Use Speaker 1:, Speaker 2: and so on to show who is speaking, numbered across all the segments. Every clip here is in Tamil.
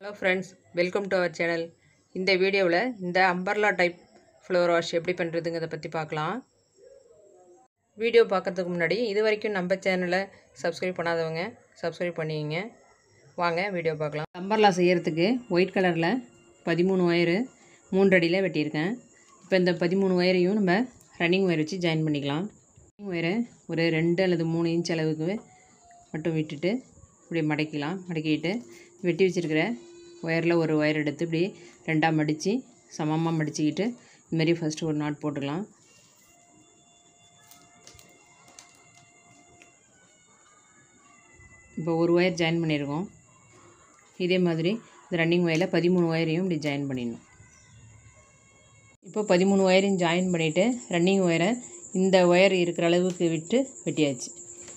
Speaker 1: hello friends welcome to our channel இந்த வீடியோவில் இந்த அம்பர்லா டைப் ஃப்ளவர் வாஷ் எப்படி பண்ணுறதுங்கிறத பற்றி பார்க்கலாம் வீடியோ பார்க்கறதுக்கு முன்னாடி இது வரைக்கும் நம்ம சேனலை சப்ஸ்கிரைப் பண்ணாதவங்க சப்ஸ்கிரைப் பண்ணிக்கங்க வாங்க வீடியோ பார்க்கலாம் அம்பர்லா செய்கிறதுக்கு ஒயிட் கலரில் பதிமூணு ஒயரு மூன்று அடியில் வெட்டியிருக்கேன் இப்போ இந்த பதிமூணு ஒயரையும் நம்ம ரன்னிங் ஒயர் வச்சு ஜாயின் பண்ணிக்கலாம் ரன்னிங் ஒயரை ஒரு ரெண்டு அல்லது மூணு இன்ச் அளவுக்கு மட்டும் விட்டுட்டு இப்படி மடக்கிக்கலாம் மடக்கிட்டு வெட்டி வச்சுருக்கிற ஒயரில் ஒரு ஒயர் எடுத்து இப்படி ரெண்டாக மடித்து சமமாக மடிச்சுக்கிட்டு இதுமாரி ஃபஸ்ட்டு ஒரு நாட் போட்டுக்கலாம் இப்போ ஒரு ஒயர் ஜாயின் பண்ணியிருக்கோம் இதே மாதிரி இந்த ரன்னிங் ஒயரில் பதிமூணு ஒயரையும் இப்படி ஜாயின் பண்ணிடணும் இப்போ பதிமூணு ஒயரையும் ஜாயின் பண்ணிவிட்டு ரன்னிங் ஒயரை இந்த ஒயர் இருக்கிற அளவுக்கு விட்டு வெட்டியாச்சு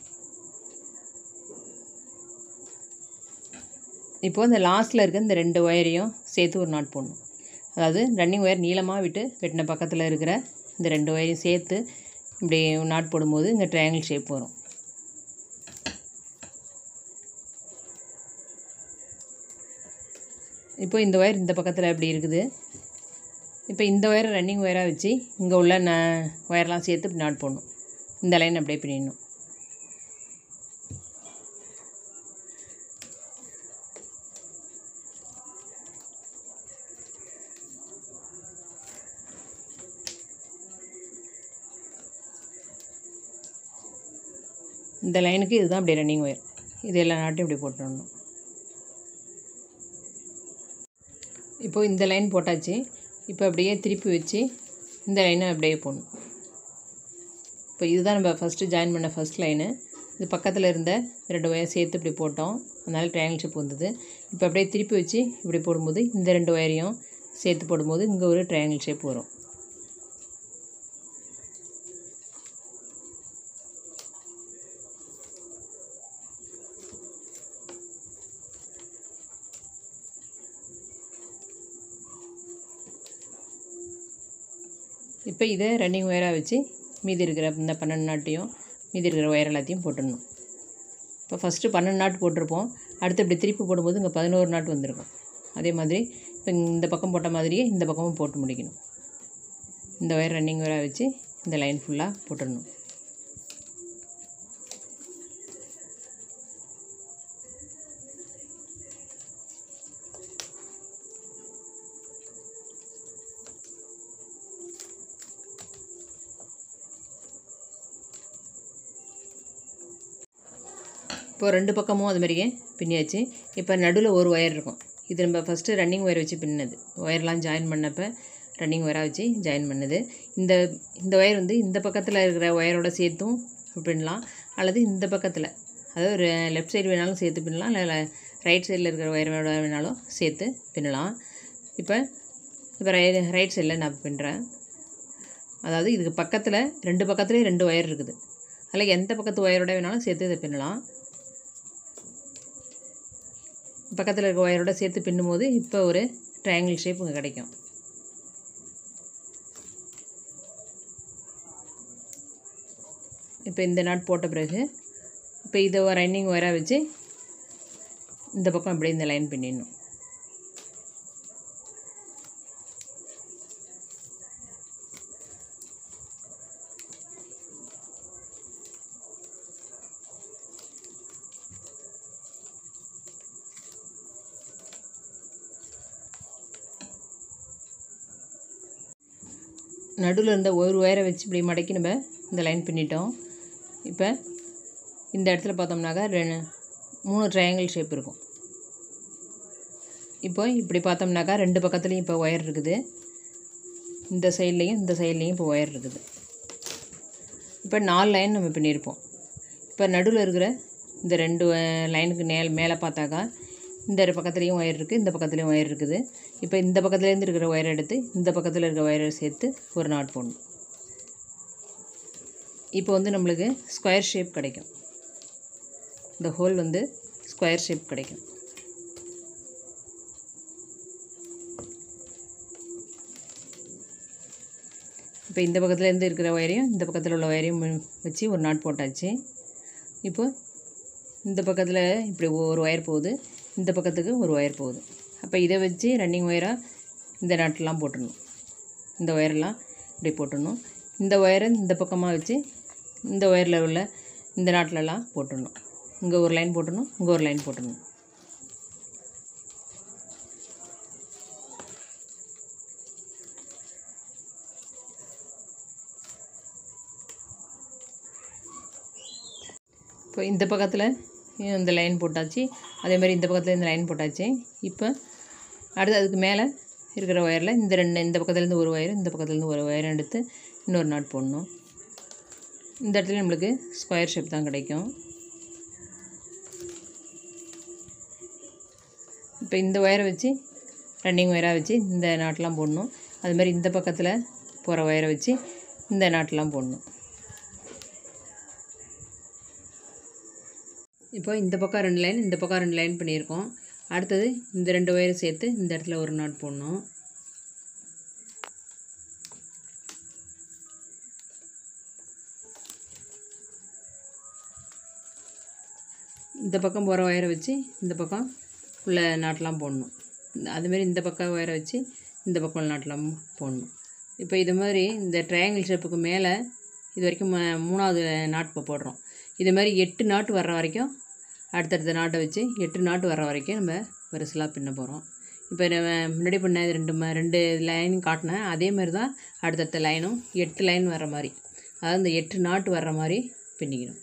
Speaker 1: இப்போது இந்த லாஸ்ட்டில் இருக்க இந்த ரெண்டு ஒயரையும் சேர்த்து ஒரு நாட் போடணும் அதாவது ரன்னிங் ஒயர் நீளமாக விட்டு வெட்டின பக்கத்தில் இருக்கிற இந்த ரெண்டு ஒயரையும் சேர்த்து இப்படி நாட் போடும்போது இங்கே ட்ரையாங்கிள் ஷேப் வரும் இப்போ இந்த ஒயர் இந்த பக்கத்தில் எப்படி இருக்குது இப்போ இந்த ஒயரை ரன்னிங் ஒயராக வச்சு இங்கே உள்ள ந ஒயர்லாம் சேர்த்து இப்படி நாட் போடணும் இந்த லைன் அப்படியே பின்னிடணும் இந்த லைனுக்கு இதுதான் அப்படியே ரன்னிங் ஒயர் இது எல்லா நாட்டையும் இப்படி போட்டுடணும் இப்போது இந்த லைன் போட்டாச்சு இப்போ அப்படியே திருப்பி வச்சு இந்த லைனை அப்படியே போடணும் இப்போ இதுதான் நம்ம ஃபஸ்ட்டு ஜாயின் பண்ண ஃபஸ்ட் லைனு இது பக்கத்தில் இருந்த ரெண்டு ஒயர் சேர்த்து இப்படி போட்டோம் அதனால் ட்ரையாங்கிள் ஷேப் வந்தது இப்போ அப்படியே திருப்பி வச்சு இப்படி போடும்போது இந்த ரெண்டு ஒயரையும் சேர்த்து போடும்போது இங்கே ஒரு ட்ரையாங்கிள் ஷேப் வரும் இப்போ இதை ரன்னிங் ஒயராக வச்சு மீதி இருக்கிற இந்த பன்னெண்டு நாட்டையும் மீதி இருக்கிற ஒயர் எல்லாத்தையும் போட்டுடணும் இப்போ ஃபஸ்ட்டு பன்னெண்டு நாட் போட்டிருப்போம் அடுத்து இப்படி திருப்பி போடும்போது இங்கே பதினோரு நாட் வந்திருக்கும் அதே மாதிரி இப்போ இந்த பக்கம் போட்ட மாதிரியே இந்த பக்கமும் போட்டு முடிக்கணும் இந்த ஒயர் ரன்னிங் ஒயராக வச்சு இந்த லைன் ஃபுல்லாக போட்டுடணும் இப்போது ரெண்டு பக்கமும் அது மாதிரியே பின்னியாச்சு இப்போ நடுவில் ஒரு ஒயர் இருக்கும் இது நம்ம ஃபஸ்ட்டு ரன்னிங் ஒயர் வச்சு பின்னது ஒயர்லாம் ஜாயின் பண்ணப்போ ரன்னிங் ஒயராக வச்சு ஜாயின் பண்ணது இந்த இந்த ஒயர் வந்து இந்த பக்கத்தில் இருக்கிற ஒயரோட சேர்த்தும் பின்னலாம் அல்லது இந்த பக்கத்தில் அதாவது ஒரு லெஃப்ட் சைடு வேணாலும் சேர்த்து பின்னலாம் இல்லை ரைட் சைடில் இருக்கிற ஒயரோட வேணாலும் சேர்த்து பின்னலாம் இப்போ இப்போ ரை ரைட் சைடில் நான் பின்னுறேன் அதாவது இதுக்கு பக்கத்தில் ரெண்டு பக்கத்துலேயும் ரெண்டு ஒயர் இருக்குது அதில் எந்த பக்கத்து ஒயரோட வேணாலும் சேர்த்து இதை பின்னலாம் பக்கத்தில் இருக்க ஒயரோட சேர்த்து பின்னும்போது இப்போ ஒரு ட்ரையாங்கிள் ஷேப் இங்கே கிடைக்கும் இப்போ இந்த நாட் போட்ட பிறகு இப்போ இதை ரன்னிங் ஒயராக வச்சு இந்த பக்கம் அப்படியே இந்த லைன் பின்னிடணும் நடுவில் இருந்த ஒரு ஒயரை வச்சு இப்படி மடக்கி நம்ம இந்த லைன் பின்னிட்டோம் இப்போ இந்த இடத்துல பார்த்தோம்னாக்கா ரெண்டு மூணு ட்ரையாங்கிள் ஷேப் இருக்கும் இப்போ இப்படி பார்த்தோம்னாக்கா ரெண்டு பக்கத்துலேயும் இப்போ ஒயர் இருக்குது இந்த சைட்லேயும் இந்த சைட்லேயும் இப்போ ஒயர் இருக்குது இப்போ நாலு லைன் நம்ம பின்னிருப்போம் இப்போ நடுவில் இருக்கிற இந்த ரெண்டு லைனுக்கு நேல் மேலே பார்த்தாக்கா இந்த பக்கத்துலேயும் ஒயர் இருக்குது இந்த பக்கத்துலேயும் ஒயர் இருக்குது இப்போ இந்த பக்கத்துலேருந்து இருக்கிற ஒயரை எடுத்து இந்த பக்கத்தில் இருக்கிற ஒயரை சேர்த்து ஒரு நாட் போடணும் இப்போ வந்து நம்மளுக்கு ஸ்கொயர் ஷேப் கிடைக்கும் இந்த ஹோல் வந்து ஸ்கொயர் ஷேப் கிடைக்கும் இப்போ இந்த பக்கத்துலேருந்து இருக்கிற ஒயரையும் இந்த பக்கத்தில் உள்ள ஒயரையும் வச்சு ஒரு நாட் போட்டாச்சு இப்போ இந்த பக்கத்தில் இப்படி ஒரு ஒயர் போகுது இந்த பக்கத்துக்கு ஒரு ஒயர் போகுது அப்போ இதை வச்சு ரன்னிங் ஒயராக இந்த நாட்டெலாம் போட்டுடணும் இந்த ஒயரெல்லாம் இப்படி போட்டுடணும் இந்த ஒயரை இந்த பக்கமாக வச்சு இந்த ஒயரில் உள்ள இந்த நாட்டிலலாம் போட்டுடணும் இங்கே ஒரு லைன் போட்டுடணும் இங்கே ஒரு லைன் போட்டுடணும் இப்போ இந்த பக்கத்தில் இந்த லைன் போட்டாச்சு அதே மாதிரி இந்த பக்கத்தில் இந்த லைன் போட்டாச்சு இப்போ அடுத்து அதுக்கு மேலே இருக்கிற ஒயரில் இந்த ரெண்டு இந்த பக்கத்துலேருந்து ஒரு ஒயர் இந்த பக்கத்துலேருந்து ஒரு ஒயர் எடுத்து இன்னொரு நாட் போடணும் இந்த இடத்துல நம்மளுக்கு ஸ்கொயர் ஷேப் தான் கிடைக்கும் இப்போ இந்த ஒயரை வச்சு ரன்னிங் ஒயராக வச்சு இந்த நாட்டெலாம் போடணும் அது மாதிரி இந்த பக்கத்தில் போகிற ஒயரை வச்சு இந்த நாட்டெலாம் போடணும் இப்போ இந்த பக்கம் ரெண்டு லைன் இந்த பக்கம் ரெண்டு லைன் பண்ணியிருக்கோம் அடுத்தது இந்த ரெண்டு ஒயரை சேர்த்து இந்த இடத்துல ஒரு நாட் போடணும் இந்த பக்கம் போகிற ஒயரை வச்சு இந்த பக்கம் உள்ள நாட்டெலாம் போடணும் அதுமாரி இந்த பக்கம் ஒயரை வச்சு இந்த பக்கம் உள்ள நாட்டெலாம் போடணும் இப்போ இது மாதிரி இந்த ட்ரையாங்கிள் ஷேப்புக்கு மேலே இது வரைக்கும் ம- மூணாவது நாட் இப்போ போடுறோம் இது மாதிரி எட்டு நாட்டு வர்ற வரைக்கும் அடுத்தடுத்த நாட்டை வச்சு எட்டு நாட்டு வர்ற வரைக்கும் நம்ம வரிசலாக பின்ன போகிறோம் இப்போ நம்ம முன்னாடி பண்ண இது ரெண்டு ம ரெண்டு லைன் காட்டினேன் அதே மாதிரி தான் அடுத்தடுத்த லைனும் எட்டு லைன் வர்ற மாதிரி அதாவது இந்த எட்டு நாட்டு வர்ற மாதிரி பின்னிக்கணும்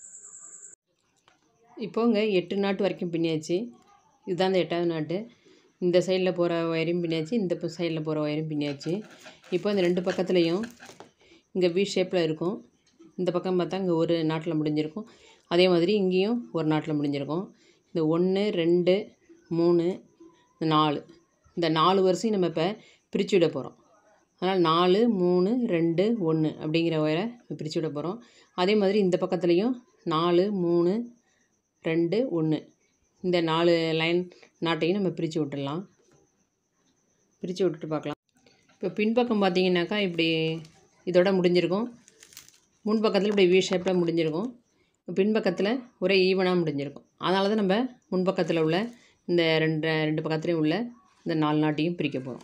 Speaker 1: இப்போ இங்கே எட்டு நாட்டு வரைக்கும் பின்னியாச்சு இதுதான் இந்த எட்டாவது நாட்டு இந்த சைடில் போகிற ஒயரையும் பின்னியாச்சு இந்த சைடில் போகிற ஒயரையும் பின்னியாச்சு இப்போ இந்த ரெண்டு பக்கத்துலேயும் இங்கே வி ஷேப்பில் இருக்கும் இந்த பக்கம் பார்த்தா இங்கே ஒரு நாட்டில் முடிஞ்சிருக்கும் அதே மாதிரி இங்கேயும் ஒரு நாட்டில் முடிஞ்சிருக்கும் இந்த ஒன்று ரெண்டு மூணு இந்த நாலு இந்த நாலு வரிசையும் நம்ம இப்போ பிரித்து விட போகிறோம் அதனால் நாலு மூணு ரெண்டு ஒன்று அப்படிங்கிற ஒயரை பிரித்து விட போகிறோம் அதே மாதிரி இந்த பக்கத்துலேயும் நாலு மூணு ரெண்டு ஒன்று இந்த நாலு லைன் நாட்டையும் நம்ம பிரித்து விட்டுடலாம் பிரித்து விட்டுட்டு பார்க்கலாம் இப்போ பின்பக்கம் பார்த்தீங்கன்னாக்கா இப்படி இதோட முடிஞ்சிருக்கும் முன்பக்கத்தில் இப்படி வி ஷேப்பில் முடிஞ்சிருக்கும் பின்பக்கத்தில் ஒரே ஈவனாக முடிஞ்சிருக்கும் அதனால தான் நம்ம முன்பக்கத்தில் உள்ள இந்த ரெண்டு ரெண்டு பக்கத்துலேயும் உள்ள இந்த நாலு நாட்டையும் பிரிக்க போகிறோம்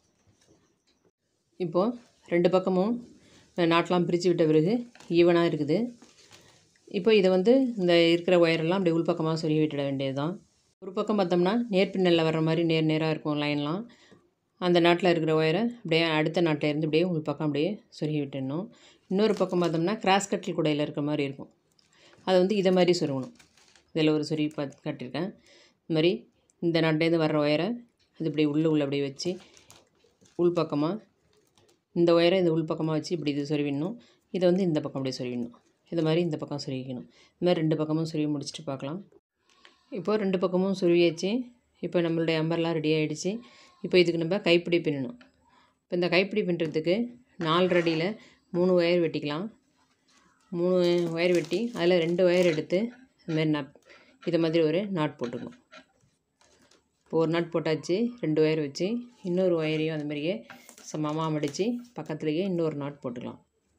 Speaker 1: இப்போது ரெண்டு பக்கமும் நாட்டெலாம் பிரித்து விட்ட பிறகு ஈவனாக இருக்குது இப்போ இதை வந்து இந்த இருக்கிற ஒயரெல்லாம் அப்படியே உள்பக்கமாக சொருகி விட்டுட வேண்டியது தான் ஒரு பக்கம் பார்த்தோம்னா நேர்பின்னலில் வர்ற மாதிரி நேர் நேராக இருக்கும் லைன்லாம் அந்த நாட்டில் இருக்கிற ஒயரை அப்படியே அடுத்த நாட்டில் இருந்து அப்படியே உள்பக்கம் அப்படியே சொருகி விட்டுடணும் இன்னொரு பக்கம் பார்த்தோம்னா கிராஸ் கட்டில் கூடையில் இருக்கிற மாதிரி இருக்கும் அதை வந்து இதை மாதிரி சொருகணும் இதில் ஒரு சொருகி பார்த்து காட்டியிருக்கேன் இந்த மாதிரி இந்த நாட்டிலேருந்து வர்ற ஒயரை அது இப்படி உள்ளே உள்ள அப்படியே வச்சு உள்பக்கமாக இந்த ஒயரை இந்த உள்பக்கமாக வச்சு இப்படி இது சொருவிடணும் இதை வந்து இந்த பக்கம் அப்படியே சொருவிடணும் இது மாதிரி இந்த பக்கம் சொருவிக்கணும் இந்த மாதிரி ரெண்டு பக்கமும் சொருவி முடிச்சுட்டு பார்க்கலாம் இப்போது ரெண்டு பக்கமும் சொருவியாச்சு இப்போ நம்மளுடைய அம்பர்லாம் ரெடி ஆகிடுச்சு இப்போ இதுக்கு நம்ம கைப்பிடி பின்னணும் இப்போ இந்த கைப்பிடி பின்னுறதுக்கு நாலு அடியில் மூணு ஒயர் வெட்டிக்கலாம் மூணு ஒயர் வெட்டி அதில் ரெண்டு ஒயர் எடுத்து இந்த மாதிரி நப் இதை மாதிரி ஒரு நாட் போட்டுக்கணும் இப்போ ஒரு நாட் போட்டாச்சு ரெண்டு ஒயர் வச்சு இன்னொரு ஒயரையும் அந்த மாதிரியே சமமாக மடித்து பக்கத்துலேயே இன்னொரு நாட் போட்டுக்கலாம்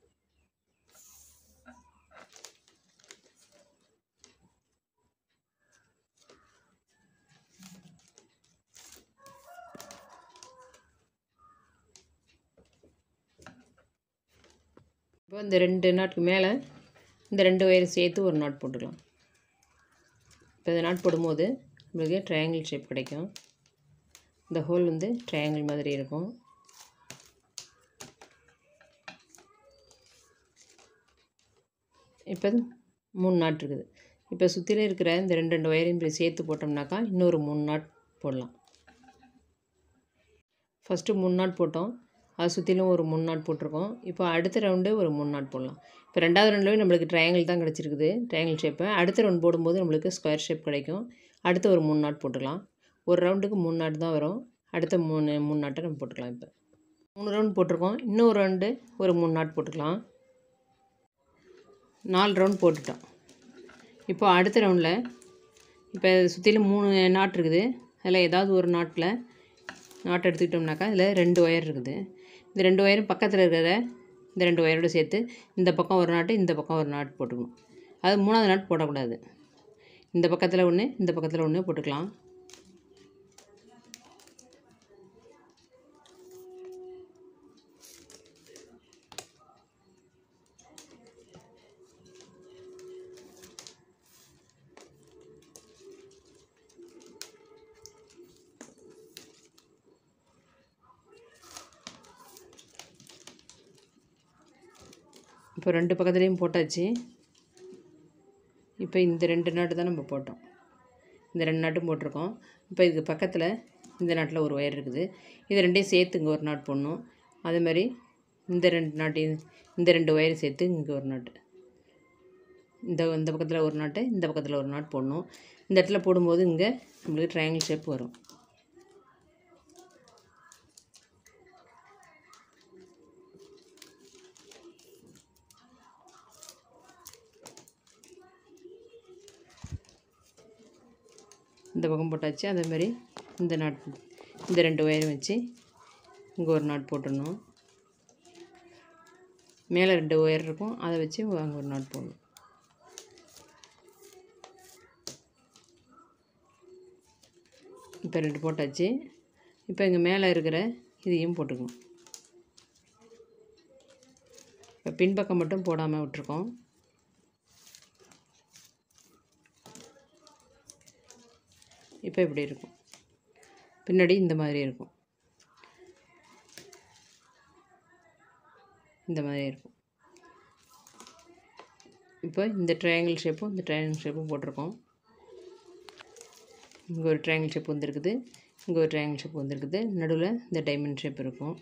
Speaker 1: இப்போ இந்த ரெண்டு நாட்டுக்கு மேலே இந்த ரெண்டு ஒயரை சேர்த்து ஒரு நாட் போட்டுக்கலாம் இப்போ இந்த நாட் போடும்போது நம்மளுக்கு ட்ரையாங்கிள் ஷேப் கிடைக்கும் இந்த ஹோல் வந்து ட்ரையாங்கிள் மாதிரி இருக்கும் இப்போ மூணு நாட் இருக்குது இப்போ சுற்றில இருக்கிற இந்த ரெண்டு ரெண்டு ஒயரையும் இப்படி சேர்த்து போட்டோம்னாக்கா இன்னொரு மூணு நாட் போடலாம் ஃபஸ்ட்டு மூணு நாட் போட்டோம் அது சுற்றிலும் ஒரு மூணு நாட் போட்டிருக்கோம் இப்போ அடுத்த ரவுண்டு ஒரு மூணு நாட் போடலாம் இப்போ ரெண்டாவது ரவுண்ட்லேயும் நம்மளுக்கு ட்ரையாங்கிள் தான் கிடச்சிருக்குது ட்ரையாங்கிள் ஷேப்பு அடுத்த ரவுண்ட் போடும்போது நம்மளுக்கு ஸ்கொயர் ஷேப் கிடைக்கும் அடுத்து ஒரு மூணு நாட் போட்டுக்கலாம் ஒரு ரவுண்டுக்கு மூணு நாட் தான் வரும் அடுத்த மூணு மூணு நாட்டை நம்ம போட்டுக்கலாம் இப்போ மூணு ரவுண்ட் போட்டிருக்கோம் இன்னும் ஒரு ரவுண்டு ஒரு மூணு நாட் போட்டுக்கலாம் நாலு ரவுண்ட் போட்டுட்டோம் இப்போ அடுத்த ரவுண்டில் இப்போ சுற்றிலும் மூணு நாட் இருக்குது அதில் ஏதாவது ஒரு நாட்டில் நாட் எடுத்துக்கிட்டோம்னாக்கா இதில் ரெண்டு ஒயர் இருக்குது இந்த ரெண்டு ஒயரும் பக்கத்தில் இருக்கிறத இந்த ரெண்டு ஒயரோடு சேர்த்து இந்த பக்கம் ஒரு நாட்டு இந்த பக்கம் ஒரு நாட் போட்டுக்கணும் அது மூணாவது நாட் போடக்கூடாது இந்த பக்கத்தில் ஒன்று இந்த பக்கத்தில் ஒன்று போட்டுக்கலாம் இப்போ ரெண்டு பக்கத்துலேயும் போட்டாச்சு இப்போ இந்த ரெண்டு நாட்டு தான் நம்ம போட்டோம் இந்த ரெண்டு நாட்டும் போட்டிருக்கோம் இப்போ இதுக்கு பக்கத்தில் இந்த நாட்டில் ஒரு ஒயர் இருக்குது இது ரெண்டையும் சேர்த்து இங்கே ஒரு நாட் போடணும் அதே மாதிரி இந்த ரெண்டு நாட்டையும் இந்த ரெண்டு ஒயரும் சேர்த்து இங்கே ஒரு நாட்டு இந்த இந்த பக்கத்தில் ஒரு நாட்டு இந்த பக்கத்தில் ஒரு நாட் போடணும் இந்த இடத்துல போடும்போது இங்கே நம்மளுக்கு ட்ரையாங்கிள் ஷேப் வரும் இந்த பக்கம் போட்டாச்சு அதே மாதிரி இந்த நாட் இந்த ரெண்டு ஒயரும் வச்சு இங்கே ஒரு நாட் போட்டுடணும் மேலே ரெண்டு ஒயர் இருக்கும் அதை வச்சு அங்கே ஒரு நாட் போடணும் இப்போ ரெண்டு போட்டாச்சு இப்போ இங்கே மேலே இருக்கிற இதையும் போட்டுக்கணும் இப்போ பின்பக்கம் மட்டும் போடாமல் விட்டுருக்கோம் இப்போ இப்படி இருக்கும் பின்னாடி இந்த மாதிரி இருக்கும் இந்த மாதிரி இருக்கும் இப்போ இந்த ட்ரையாங்கிள் ஷேப்பும் இந்த ட்ரையாங்கிள் ஷேப்பும் போட்டிருக்கோம் இங்கே ஒரு ட்ரையாங்கிள் ஷேப் வந்துருக்குது இங்கே ஒரு ட்ரையாங்கிள் ஷேப் வந்துருக்குது நடுவில் இந்த டைமண்ட் ஷேப் இருக்கும்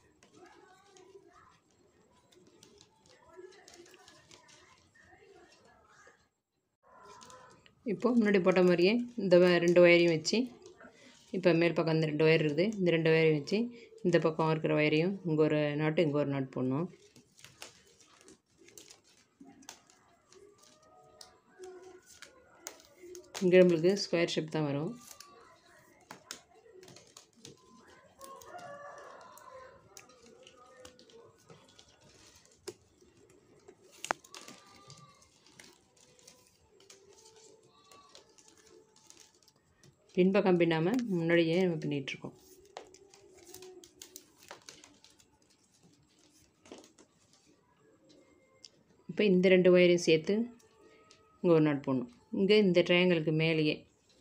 Speaker 1: இப்போ முன்னாடி போட்ட மாதிரியே இந்த வ- ரெண்டு ஒயரையும் வச்சு இப்போ மேல் பக்கம் இந்த ரெண்டு ஒயர் இருக்குது இந்த ரெண்டு ஒயரையும் வச்சு இந்த பக்கம் இருக்கிற ஒயரையும் இங்கே ஒரு நாட்டு இங்கே ஒரு நாட் போடணும் இங்கே நம்மளுக்கு ஸ்கொயர் ஷேப் தான் வரும் பின்பக்கம் பின்னாமல் முன்னாடியே நம்ம பின்னிகிட்ருக்கோம் இப்போ இந்த ரெண்டு ஒயரையும் சேர்த்து இங்கே ஒரு நாட் போடணும் இங்கே இந்த ட்ரையாங்கிளுக்கு மேலேயே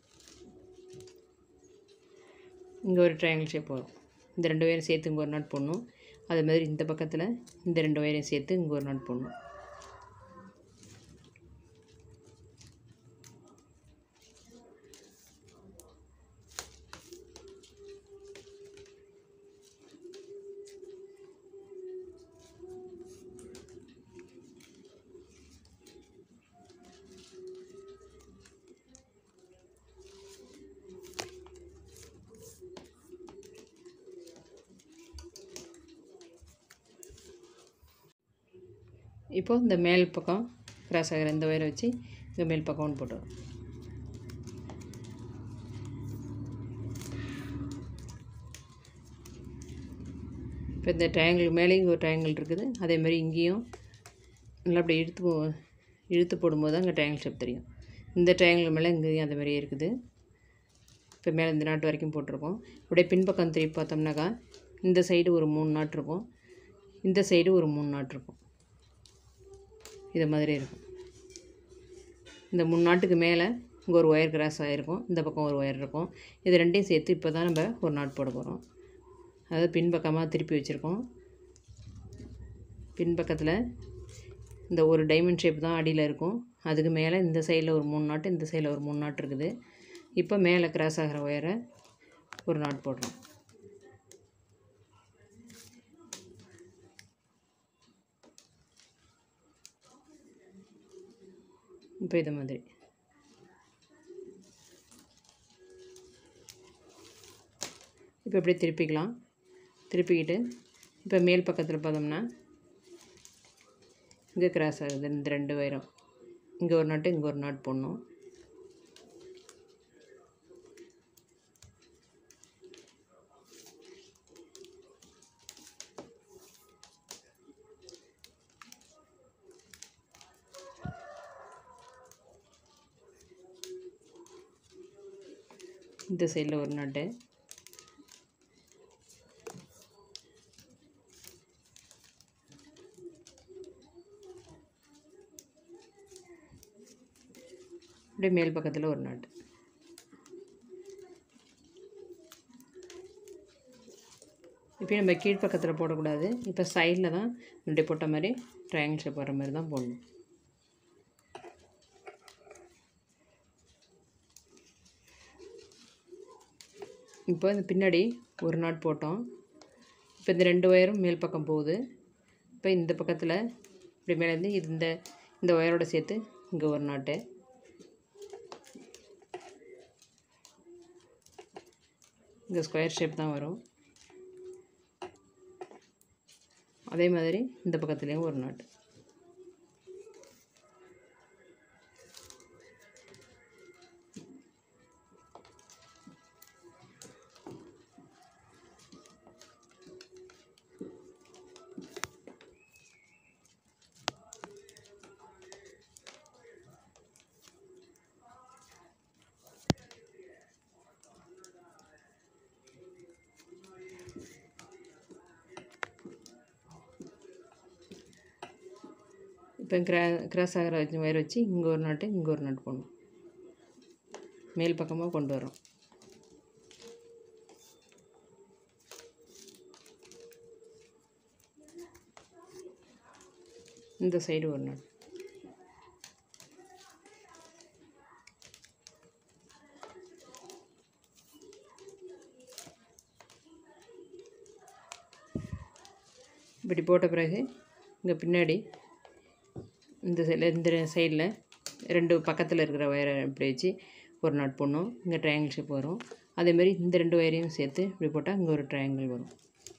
Speaker 1: இங்கே ஒரு ட்ரையாங்கிள் ஷேப் வரும் இந்த ரெண்டு ஒயரையும் சேர்த்து இங்கே ஒரு நாட் போடணும் அதே மாதிரி இந்த பக்கத்தில் இந்த ரெண்டு ஒயரையும் சேர்த்து இங்கே ஒரு நாட் போடணும் இப்போ இந்த மேல் பக்கம் கிராஸ் ஆகிற இந்த ஒயரை வச்சு இந்த மேல் பக்கம் ஒன்று போட்டுரும் இப்போ இந்த ட்ரையாங்கிள் மேலேயும் இங்கே ஒரு ட்ரையாங்கிள் இருக்குது அதே மாதிரி இங்கேயும் நல்லா அப்படி இழுத்து போ- இழுத்து போடும்போது தான் அங்கே ட்ரையாங்கிள் ஷேப் தெரியும் இந்த ட்ரையாங்கிள் மேலே இங்கேயும் அதே மாதிரியே இருக்குது இப்போ மேலே இந்த நாட்டு வரைக்கும் போட்டிருக்கோம் அப்படியே பின்பக்கம் திருப்பி பார்த்தோம்னாக்கா இந்த சைடு ஒரு மூணு நாட்டு இருக்கும் இந்த சைடு ஒரு மூணு நாட்டு இருக்கும் இது மாதிரி இருக்கும் இந்த மூணு நாட்டுக்கு மேலே இங்கே ஒரு ஒயர் கிராஸ் ஆகிருக்கும் இந்த பக்கம் ஒரு ஒயர் இருக்கும் இது ரெண்டையும் சேர்த்து இப்போ தான் நம்ம ஒரு நாட் போட போகிறோம் அதாவது பின்பக்கமாக திருப்பி வச்சுருக்கோம் பின்பக்கத்தில் இந்த ஒரு டைமண்ட் ஷேப் தான் அடியில் இருக்கும் அதுக்கு மேலே இந்த சைடில் ஒரு மூணு நாட்டு இந்த சைடில் ஒரு மூணு நாட்டு இருக்குது இப்போ மேலே கிராஸ் ஆகிற ஒயரை ஒரு நாட் போடுறோம் இப்போ இது மாதிரி இப்போ இப்படி திருப்பிக்கலாம் திருப்பிக்கிட்டு இப்போ மேல் பக்கத்தில் பார்த்தோம்னா இங்கே கிராஸ் ஆகுது இந்த ரெண்டு வயரும் இங்கே ஒரு நாட்டு இங்கே ஒரு நாட் போடணும் இந்த சைடில் ஒரு நாட்டு அப்படியே மேல் பக்கத்தில் ஒரு நாட்டு இப்போ நம்ம கீழ்ப்பக்கத்தில் போடக்கூடாது இப்போ சைடில் தான் இப்படி போட்ட மாதிரி ட்ரையாங்கிள் ஷேப் வர மாதிரி தான் போடணும் இப்போ இந்த பின்னாடி ஒரு நாட் போட்டோம் இப்போ இந்த ரெண்டு ஒயரும் மேல் பக்கம் போகுது இப்போ இந்த பக்கத்தில் இப்படி மேலேருந்து இது இந்த இந்த ஒயரோட சேர்த்து இங்கே ஒரு நாட்டு இங்கே ஸ்கொயர் ஷேப் தான் வரும் அதே மாதிரி இந்த பக்கத்துலேயும் ஒரு நாட்டு இப்போ கிரா கிராஸ் ஆகிற வச்சு வயர் வச்சு இங்கே ஒரு நாட்டு இங்கே ஒரு நாட்டு போடணும் மேல் பக்கமாக கொண்டு வரோம் இந்த சைடு ஒரு நாட் இப்படி போட்ட பிறகு இங்கே பின்னாடி இந்த சைடில் இந்த சைடில் ரெண்டு பக்கத்தில் இருக்கிற ஒயரை இப்படி வச்சு ஒரு நாட் போடணும் இங்கே ட்ரையாங்கிள் ஷேப் வரும் அதேமாதிரி இந்த ரெண்டு ஒயரையும் சேர்த்து இப்படி போட்டால் இங்கே ஒரு ட்ரையாங்கிள் வரும்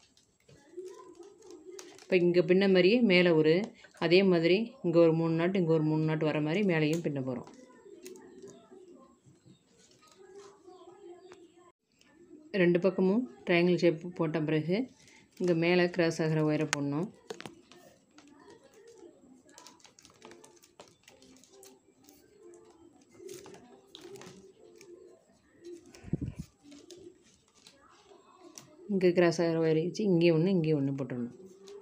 Speaker 1: இப்போ இங்கே பின்ன மாதிரியே மேலே ஒரு அதே மாதிரி இங்கே ஒரு மூணு நாட்டு இங்கே ஒரு மூணு நாட்டு வர மாதிரி மேலேயும் பின்ன போகிறோம் ரெண்டு பக்கமும் ட்ரையாங்கிள் ஷேப் போட்ட பிறகு இங்கே மேலே கிராஸ் ஆகிற ஒயரை போடணும் இங்கே கிராஸ் ஆகிற ஒயரை வச்சு இங்கே ஒன்று இங்கே ஒன்று போட்டுடணும்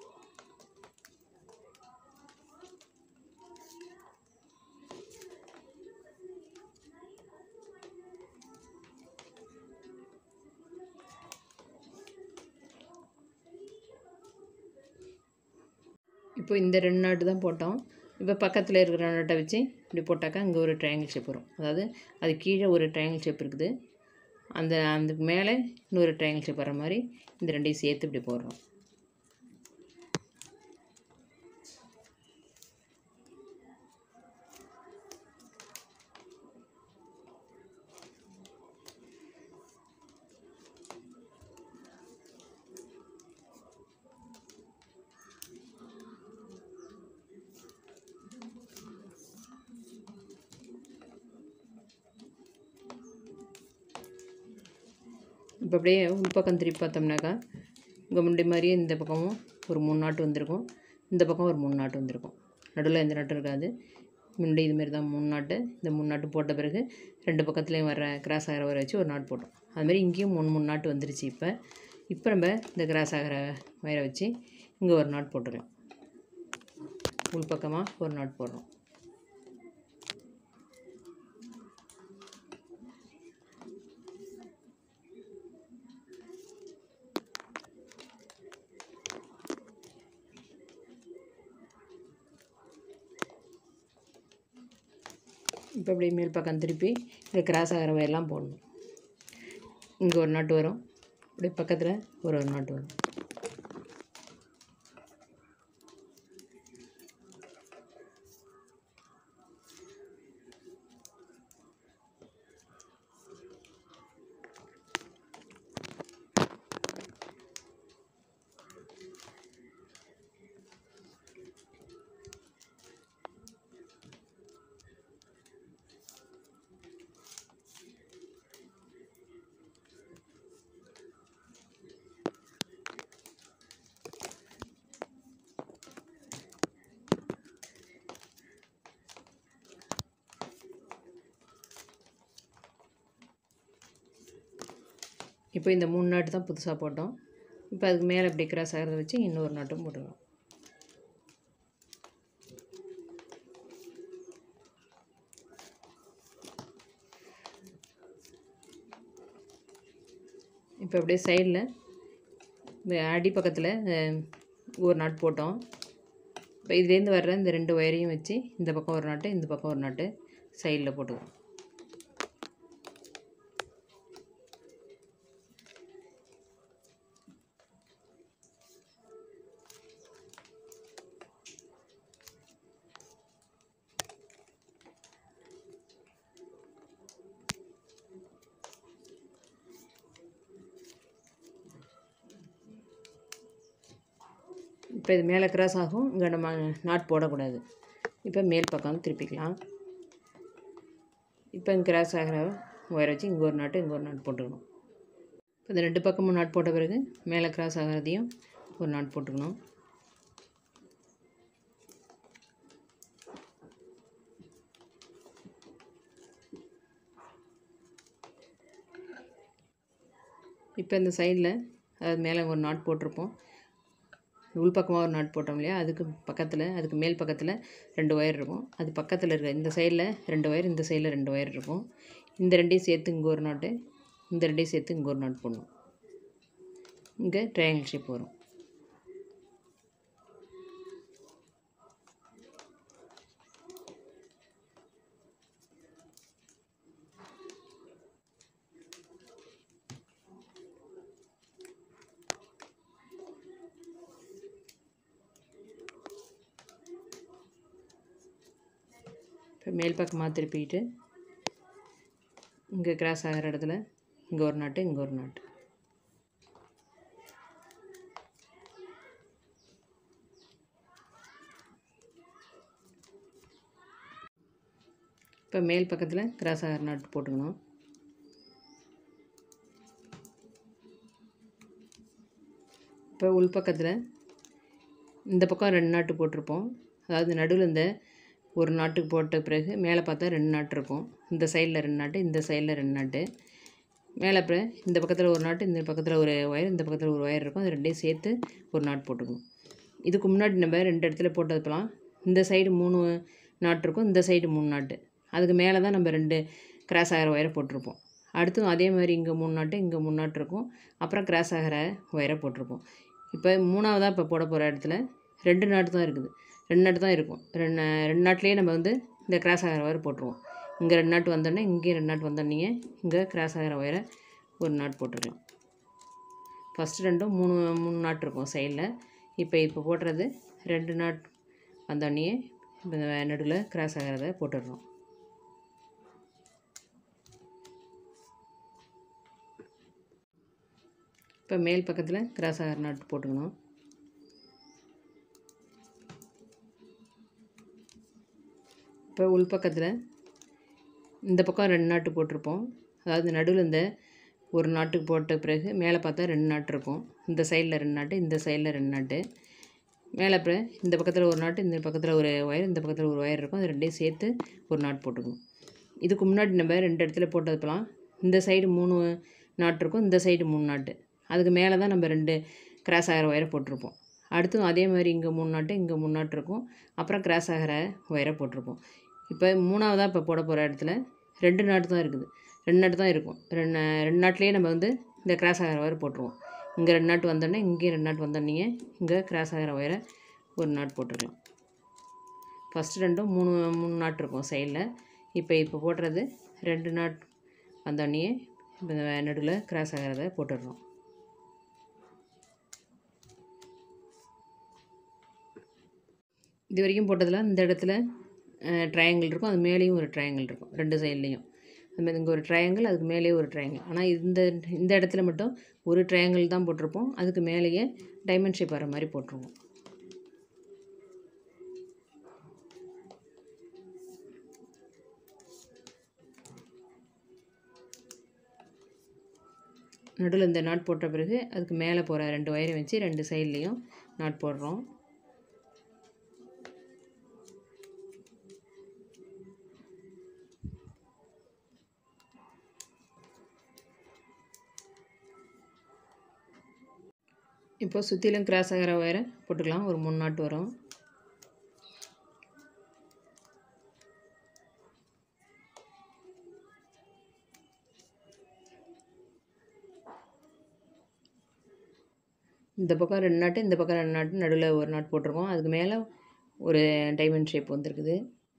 Speaker 1: இப்போ இந்த ரெண்டு நாட்டு தான் போட்டோம் இப்போ பக்கத்தில் இருக்கிற நாட்டை வச்சு இப்படி போட்டாக்கா இங்கே ஒரு ட்ரையாங்கிள் ஷேப் வரும் அதாவது அது கீழே ஒரு ட்ரையாங்கிள் ஷேப் இருக்குது அந்த அதுக்கு மேலே இன்னொரு ட்ரையாங்கிள் ஷேப் வர மாதிரி இந்த ரெண்டையும் சேர்த்து இப்படி போடுறோம் இப்போ அப்படியே உள்பக்கம் திருப்பி பார்த்தோம்னாக்கா இங்கே முன்னாடி மாதிரியே இந்த பக்கமும் ஒரு மூணு நாட்டு வந்திருக்கும் இந்த பக்கம் ஒரு மூணு நாட்டு வந்திருக்கும் நடுவில் எந்த நாட்டும் இருக்காது முன்னாடி இதுமாரி தான் மூணு நாட்டு இந்த மூணு நாட்டு போட்ட பிறகு ரெண்டு பக்கத்துலேயும் வர கிராஸ் ஆகிற வர வச்சு ஒரு நாட்டு போட்டோம் அதுமாரி இங்கேயும் மூணு மூணு நாட்டு வந்துருச்சு இப்போ இப்போ நம்ம இந்த கிராஸ் ஆகிற வயரை வச்சு இங்கே ஒரு நாட் போட்டுக்கலாம் உள்பக்கமாக ஒரு நாட் போடுறோம் இப்போ இப்படி மேல் பக்கம் திருப்பி இந்த கிராஸ் ஆகிற வயர்லாம் போடணும் இங்கே ஒரு நாட்டு வரும் இப்படி பக்கத்தில் ஒரு ஒரு நாட்டு வரும் இப்போ இந்த மூணு நாட்டு தான் புதுசாக போட்டோம் இப்போ அதுக்கு மேலே இப்படி கிராஸ் ஆகிறத வச்சு இன்னொரு நாட்டும் போட்டுக்கலாம் இப்போ அப்படியே சைடில் இந்த அடி பக்கத்தில் ஒரு நாட் போட்டோம் இப்போ இதுலேருந்து வர்ற இந்த ரெண்டு ஒயரையும் வச்சு இந்த பக்கம் ஒரு நாட்டு இந்த பக்கம் ஒரு நாட்டு சைடில் போட்டுக்கிறோம் இப்போ இது மேலே கிராஸ் ஆகும் இங்கே நம்ம நாட் போடக்கூடாது இப்போ மேல் பக்கம் திருப்பிக்கலாம் இப்போ இங்கே கிராஸ் ஆகிற ஒயரை வச்சு இங்கே ஒரு நாட்டு இங்கே ஒரு நாட் போட்டுக்கணும் இப்போ இந்த ரெண்டு பக்கமும் நாட் போட்ட பிறகு மேலே கிராஸ் ஆகிறதையும் ஒரு நாட் போட்டுக்கணும் இப்போ இந்த சைடில் அதாவது மேலே ஒரு நாட் போட்டிருப்போம் உள்பக்கமாக ஒரு நாட் போட்டோம் இல்லையா அதுக்கு பக்கத்தில் அதுக்கு மேல் பக்கத்தில் ரெண்டு ஒயர் இருக்கும் அது பக்கத்தில் இருக்க இந்த சைடில் ரெண்டு ஒயர் இந்த சைடில் ரெண்டு ஒயர் இருக்கும் இந்த ரெண்டையும் சேர்த்து இங்கே ஒரு நாட்டு இந்த ரெண்டையும் சேர்த்து இங்கே ஒரு நாட் போடணும் இங்கே ட்ரையாங்கிள் ஷேப் வரும் இப்போ மேல் பக்கமாக திருப்பிக்கிட்டு இங்கே கிராஸ் ஆகிற இடத்துல இங்கே ஒரு நாட்டு இங்கே ஒரு நாட்டு இப்போ மேல் பக்கத்தில் கிராஸ் ஆகிற நாட்டு போட்டுக்கணும் இப்போ உள் பக்கத்தில் இந்த பக்கம் ரெண்டு நாட்டு போட்டிருப்போம் அதாவது நடுவில் இந்த ஒரு நாட்டுக்கு போட்ட பிறகு மேலே பார்த்தா ரெண்டு நாட்டு இருக்கும் இந்த சைடில் ரெண்டு நாட்டு இந்த சைடில் ரெண்டு நாட்டு மேலே அப்புறம் இந்த பக்கத்தில் ஒரு நாட்டு இந்த பக்கத்தில் ஒரு ஒயர் இந்த பக்கத்தில் ஒரு ஒயர் இருக்கும் அது ரெண்டையும் சேர்த்து ஒரு நாட் போட்டுக்கணும் இதுக்கு முன்னாடி நம்ம ரெண்டு இடத்துல போட்டதுப்பெல்லாம் இந்த சைடு மூணு நாட்டு இருக்கும் இந்த சைடு மூணு நாட்டு அதுக்கு மேலே தான் நம்ம ரெண்டு கிராஸ் ஆகிற ஒயரை போட்டிருப்போம் அடுத்தும் அதே மாதிரி இங்கே மூணு நாட்டு இங்கே மூணு நாட்டு இருக்கும் அப்புறம் கிராஸ் ஆகிற ஒயரை போட்டிருப்போம் இப்போ மூணாவதாக இப்போ போட போகிற இடத்துல ரெண்டு நாட்டு தான் இருக்குது ரெண்டு நாட்டு தான் இருக்கும் ரெண்டு ரெண்டு நாட்லேயே நம்ம வந்து இந்த கிராஸ் ஆகிற ஒயர் போட்டுருவோம் இங்கே ரெண்டு நாட்டு வந்தோடனே இங்கேயும் ரெண்டு நாட்டு வந்தோடனே இங்கே கிராஸ் ஆகிற ஒயரை ஒரு நாட் போட்டுக்கலாம் ஃபஸ்ட்டு ரெண்டும் மூணு மூணு நாட்டு இருக்கும் சைடில் இப்போ இப்போ போடுறது ரெண்டு நாட் வந்தோடனே இப்போ இந்த நடுவில் கிராஸ் ஆகிறத போட்டுடுறோம் இப்போ மேல் பக்கத்தில் கிராஸ் ஆகிற நாட்டு போட்டுக்கணும் இப்போ உள் பக்கத்தில் இந்த பக்கம் ரெண்டு நாட்டு போட்டிருப்போம் அதாவது நடுவில் இந்த ஒரு நாட்டுக்கு போட்ட பிறகு மேலே பார்த்தா ரெண்டு நாட்டு இருக்கும் இந்த சைடில் ரெண்டு நாட்டு இந்த சைடில் ரெண்டு நாட்டு மேலே அப்புறம் இந்த பக்கத்தில் ஒரு நாட்டு இந்த பக்கத்தில் ஒரு ஒயர் இந்த பக்கத்தில் ஒரு ஒயர் இருக்கும் அது ரெண்டையும் சேர்த்து ஒரு நாட் போட்டுக்கணும் இதுக்கு முன்னாடி நம்ம ரெண்டு இடத்துல போட்டதுப்பெல்லாம் இந்த சைடு மூணு நாட்டு இருக்கும் இந்த சைடு மூணு நாட்டு அதுக்கு மேலே தான் நம்ம ரெண்டு கிராஸ் ஆகிற ஒயரை போட்டிருப்போம் அடுத்தும் அதே மாதிரி இங்கே மூணு நாட்டு இங்கே மூணு நாட்டு இருக்கும் அப்புறம் கிராஸ் ஆகிற ஒயரை போட்டிருப்போம் இப்போ மூணாவதாக இப்போ போட போகிற இடத்துல ரெண்டு நாட்டு தான் இருக்குது ரெண்டு நாட்டு தான் இருக்கும் ரெண்டு ரெண்டு நாட்லேயே நம்ம வந்து இந்த கிராஸ் ஆகிற ஒயரை போட்டுருவோம் இங்கே ரெண்டு நாட்டு வந்தோடனே இங்கேயும் ரெண்டு நாட்டு வந்தோடனே இங்கே கிராஸ் ஆகிற ஒயரை ஒரு நாட் போட்டுருக்கலாம் ஃபஸ்ட்டு ரெண்டும் மூணு மூணு நாட்டு இருக்கும் சைடில் இப்போ இப்போ போடுறது ரெண்டு நாட் வந்தோடனே இப்போ இந்த நடுவில் கிராஸ் ஆகிறத போட்டுடுறோம் இது வரைக்கும் போட்டதில் இந்த இடத்துல ட்ரையாங்கிள் இருக்கும் அது மேலேயும் ஒரு ட்ரையாங்கிள் இருக்கும் ரெண்டு சைட்லேயும் அதுமாதிரி இங்கே ஒரு ட்ரையாங்கிள் அதுக்கு மேலேயே ஒரு ட்ரையாங்கிள் ஆனால் இந்த இந்த இடத்துல மட்டும் ஒரு ட்ரையாங்கிள் தான் போட்டிருப்போம் அதுக்கு மேலேயே டைமண்ட் ஷேப் வர மாதிரி போட்டுருவோம் நடுவில் இந்த நாட் போட்ட பிறகு அதுக்கு மேலே போகிற ரெண்டு ஒயரை வச்சு ரெண்டு சைட்லேயும் நாட் போடுறோம் இப்போ சுற்றிலும் கிராஸ் ஆகிற ஒயரை போட்டுக்கலாம் ஒரு மூணு நாட்டு வரும் இந்த பக்கம் ரெண்டு நாட்டு இந்த பக்கம் ரெண்டு நாட்டு நடுவில் ஒரு நாட் போட்டிருக்கோம் அதுக்கு மேலே ஒரு டைமண்ட் ஷேப் வந்திருக்குது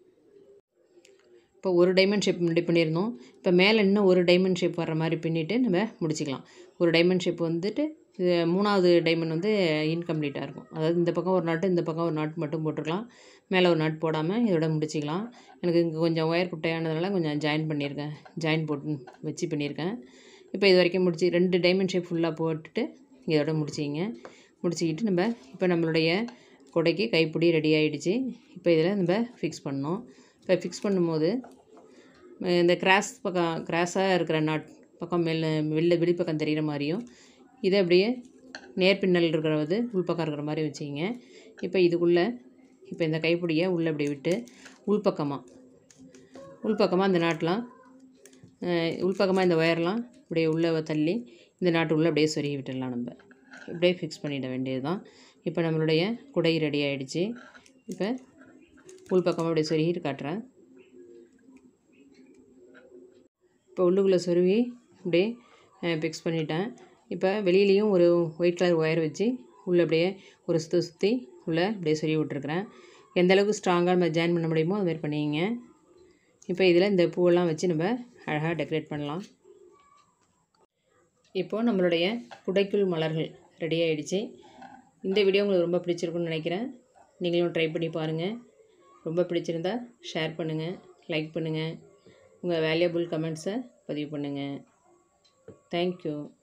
Speaker 1: இப்போ ஒரு டைமண்ட் ஷேப் முன்னாடி பண்ணியிருந்தோம் இப்போ மேலே இன்னும் ஒரு டைமண்ட் ஷேப் வர்ற மாதிரி பின்னிட்டு நம்ம முடிச்சிக்கலாம் ஒரு டைமண்ட் ஷேப் வந்துட்டு இது மூணாவது டைமண்ட் வந்து இன்கம்ப்ளீட்டாக இருக்கும் அதாவது இந்த பக்கம் ஒரு நாட்டு இந்த பக்கம் ஒரு நாட்டு மட்டும் போட்டுருக்கலாம் மேலே ஒரு நாட் போடாமல் இதோட முடிச்சிக்கலாம் எனக்கு இங்கே கொஞ்சம் ஒயர் குட்டையானதுனால கொஞ்சம் ஜாயின் பண்ணியிருக்கேன் ஜாயின் போட்டு வச்சு பண்ணியிருக்கேன் இப்போ இது வரைக்கும் முடிச்சு ரெண்டு டைமண்ட் ஷேப் ஃபுல்லாக போட்டுட்டு இதோட முடிச்சிங்க முடிச்சிக்கிட்டு நம்ம இப்போ நம்மளுடைய கொடைக்கு கைப்பிடி ரெடி ஆகிடுச்சு இப்போ இதில் நம்ம ஃபிக்ஸ் பண்ணோம் இப்போ ஃபிக்ஸ் பண்ணும்போது அஹ் இந்த கிராஸ் பக்கம் கிராஸாக இருக்கிற நாட் பக்கம் மேல வெளில வெளிப்பக்கம் தெரிகிற மாதிரியும் இதை அப்படியே நேர்பின்னல் இருக்கிறது உள்பக்கம் இருக்கிற மாதிரி வச்சுக்கிங்க இப்போ இதுக்குள்ளே இப்போ இந்த கைப்பிடியை உள்ளே அப்படியே விட்டு உள்பக்கமாக உள்பக்கமாக இந்த நாட்டெலாம் உள்பக்கமாக இந்த ஒயர்லாம் அப்படியே உள்ளே தள்ளி இந்த நாட்டு உள்ளே அப்படியே சொருகி விட்டுடலாம் நம்ம இப்படியே ஃபிக்ஸ் பண்ணிட வேண்டியது தான் இப்போ நம்மளுடைய குடை ரெடி ஆகிடுச்சு இப்போ உள்பக்கமாக அப்படியே சொருகிட்டு காட்டுறேன் இப்போ உள்ளுக்குள்ளே சொருவி அப்படியே ஃபிக்ஸ் பண்ணிட்டேன் இப்போ வெளியிலையும் ஒரு ஒயிட் கலர் ஒயர் வச்சு உள்ளே அப்படியே ஒரு சுற்றி சுற்றி உள்ளே அப்படியே சொருவி விட்ருக்குறேன் எந்த அளவுக்கு ஸ்ட்ராங்காக நம்ம ஜாயின் பண்ண முடியுமோ அது மாதிரி பண்ணிக்கிங்க இப்போ இதில் இந்த பூவெல்லாம் வச்சு நம்ம அழகாக டெக்கரேட் பண்ணலாம் இப்போது நம்மளுடைய குடைக்குள் மலர்கள் ரெடி ஆகிடுச்சு இந்த வீடியோ உங்களுக்கு ரொம்ப பிடிச்சிருக்குன்னு நினைக்கிறேன் நீங்களும் ட்ரை பண்ணி பாருங்கள் ரொம்ப பிடிச்சிருந்தா ஷேர் பண்ணுங்கள் லைக் பண்ணுங்கள் உங்கள் வேல்யூபிள் கமெண்ட்ஸை பதிவு பண்ணுங்கள் தேங்க்யூ